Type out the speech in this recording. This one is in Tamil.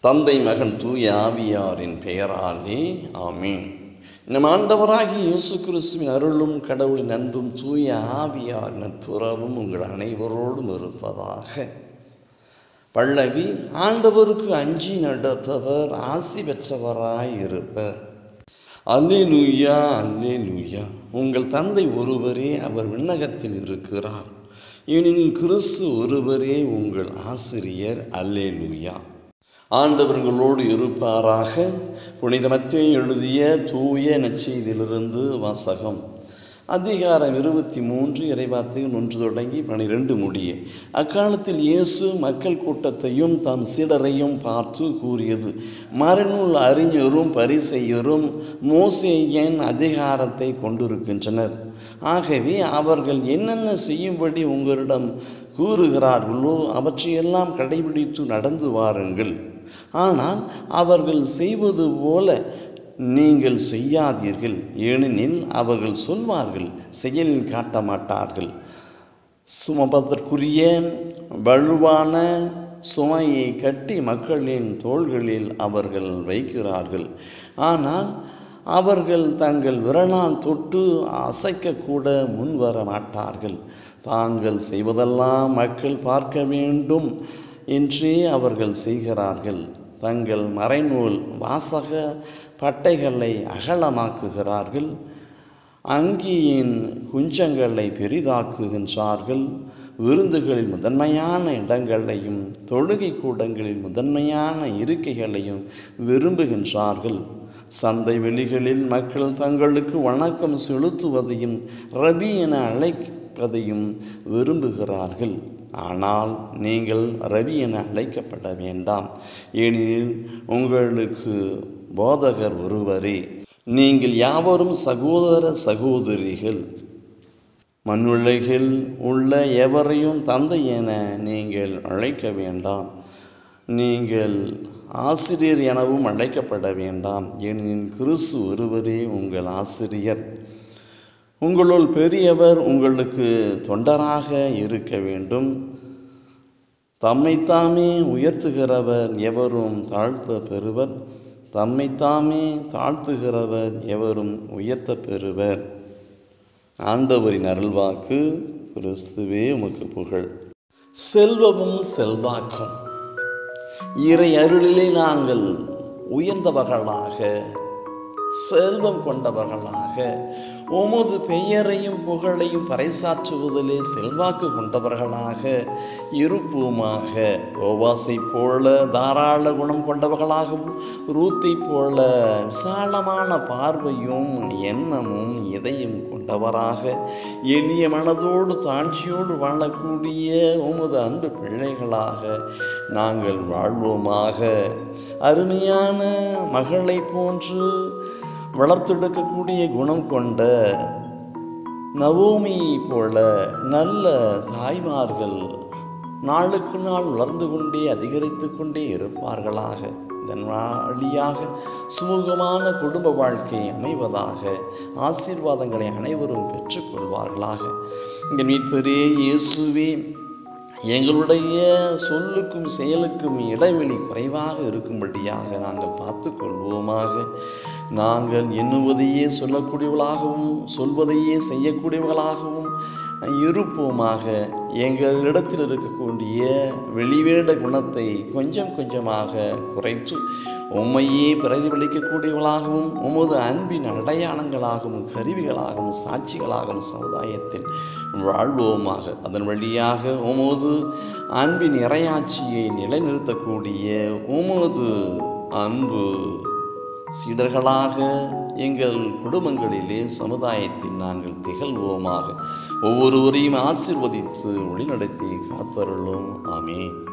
தந்தை மகன் தூய ஆவியாரின் பெயராலே ஆமீன் நம் ஆண்டவராகிய இயேசு கிறிஸ்துவின் அருளும் கடவுளின் அன்பும் தூய ஆவியார் நட்புறவும் உங்கள் அனைவரோடும் இருப்பதாக பல்லவி ஆண்டவருக்கு அஞ்சி நடப்பவர் ஆசி பெற்றவராய் இருப்பர் அல்லேலூயா அல்லேலூயா உங்கள் தந்தை ஒருவரே அவர் விண்ணகத்தில் இருக்கிறார் எனினும் கிறிஸ்து ஒருவரே உங்கள் ஆசிரியர் அல்லேலூயா ஆண்டவர்களோடு இருப்பாராக புனித மத்தியை எழுதிய தூய நச்செய்தியிலிருந்து வாசகம் அதிகாரம் இருபத்தி மூன்று இறைவார்த்தைகள் ஒன்று தொடங்கி பனிரெண்டு முடிய அக்காலத்தில் இயேசு மக்கள் கூட்டத்தையும் தம் சீடரையும் பார்த்து கூறியது மறைநூல் அறிஞரும் பரிசெய்யரும் மோசேயின் அதிகாரத்தை கொண்டிருக்கின்றனர் ஆகவே அவர்கள் என்னென்ன செய்யும்படி உங்களிடம் கூறுகிறார்களோ அவற்றையெல்லாம் கடைபிடித்து நடந்து வாருங்கள் ஆனால் அவர்கள் செய்வது போல நீங்கள் செய்யாதீர்கள் ஏனெனில் அவர்கள் சொல்வார்கள் செயலில் காட்ட மாட்டார்கள் சுமப்பதற்குரிய வலுவான சுமையை கட்டி மக்களின் தோள்களில் அவர்கள் வைக்கிறார்கள் ஆனால் அவர்கள் தங்கள் விரலால் தொட்டு அசைக்கக்கூட முன்வர மாட்டார்கள் தாங்கள் செய்வதெல்லாம் மக்கள் பார்க்க வேண்டும் என்றே அவர்கள் செய்கிறார்கள் தங்கள் மறைநூல் வாசக பட்டைகளை அகலமாக்குகிறார்கள் அங்கியின் குஞ்சங்களை பெரிதாக்குகின்றார்கள் விருந்துகளில் முதன்மையான இடங்களையும் தொழுகை கூடங்களில் முதன்மையான இருக்கைகளையும் விரும்புகின்றார்கள் சந்தை வெளிகளில் மக்கள் தங்களுக்கு வணக்கம் செலுத்துவதையும் ரபி என அழைப்பதையும் விரும்புகிறார்கள் ஆனால் நீங்கள் ரவி என அழைக்கப்பட வேண்டாம் ஏனெனில் உங்களுக்கு போதகர் ஒருவரே நீங்கள் யாவரும் சகோதர சகோதரிகள் மண்ணுலகில் உள்ள எவரையும் தந்தை என நீங்கள் அழைக்க வேண்டாம் நீங்கள் ஆசிரியர் எனவும் அழைக்கப்பட வேண்டாம் ஏனெனில் கிறிஸ்து ஒருவரே உங்கள் ஆசிரியர் உங்களுள் பெரியவர் உங்களுக்கு தொண்டராக இருக்க வேண்டும் தம்மைத்தாமே உயர்த்துகிறவர் எவரும் தாழ்த்த பெறுவர் தம்மைத்தாமே தாழ்த்துகிறவர் எவரும் உயர்த்த பெறுவர் ஆண்டவரின் அருள்வாக்கு கிறிஸ்துவே உமக்கு புகழ் செல்வமும் செல்வாக்கும் இறை அருளிலே நாங்கள் உயர்ந்தவர்களாக செல்வம் கொண்டவர்களாக உமது பெயரையும் புகழையும் பறைசாற்றுவதிலே செல்வாக்கு கொண்டவர்களாக இருப்போமாக ஓவாசை போல தாராள குணம் கொண்டவர்களாகவும் ரூத்தை போல விசாலமான பார்வையும் எண்ணமும் இதயம் கொண்டவராக எளிய மனதோடு தாழ்ச்சியோடு வாழக்கூடிய உமது அன்பு பிள்ளைகளாக நாங்கள் வாழ்வோமாக அருமையான மகளை போன்று வளர்த்தெடுக்கக்கூடிய குணம் கொண்ட நவோமி போல நல்ல தாய்மார்கள் நாளுக்கு நாள் வளர்ந்து கொண்டே அதிகரித்து கொண்டே இருப்பார்களாக இதன் வழியாக சுமூகமான குடும்ப வாழ்க்கை அமைவதாக ஆசீர்வாதங்களை அனைவரும் பெற்றுக்கொள்வார்களாக இங்கே மீட்பெரே இயேசுவே எங்களுடைய சொல்லுக்கும் செயலுக்கும் இடைவெளி குறைவாக இருக்கும்படியாக நாங்கள் பார்த்து கொள்வோமாக நாங்கள் எண்ணுவதையே சொல்லக்கூடியவர்களாகவும் சொல்வதையே செய்யக்கூடியவர்களாகவும் இருப்போமாக எங்களிடத்தில் இருக்கக்கூடிய வெளிவேட குணத்தை கொஞ்சம் கொஞ்சமாக குறைத்து உம்மையே பிரதிபலிக்கக்கூடியவர்களாகவும் உமது அன்பின் அடையாளங்களாகவும் கருவிகளாகவும் சாட்சிகளாகவும் சமுதாயத்தில் வாழ்வோமாக அதன் வழியாக உமது அன்பின் இறையாட்சியை நிலைநிறுத்தக்கூடிய உமது அன்பு சீடர்களாக எங்கள் குடும்பங்களிலே சமுதாயத்தில் நாங்கள் திகழ்வோமாக ஒவ்வொருவரையும் ஆசிர்வதித்து வழிநடத்தி காத்தருளும் ஆமேன்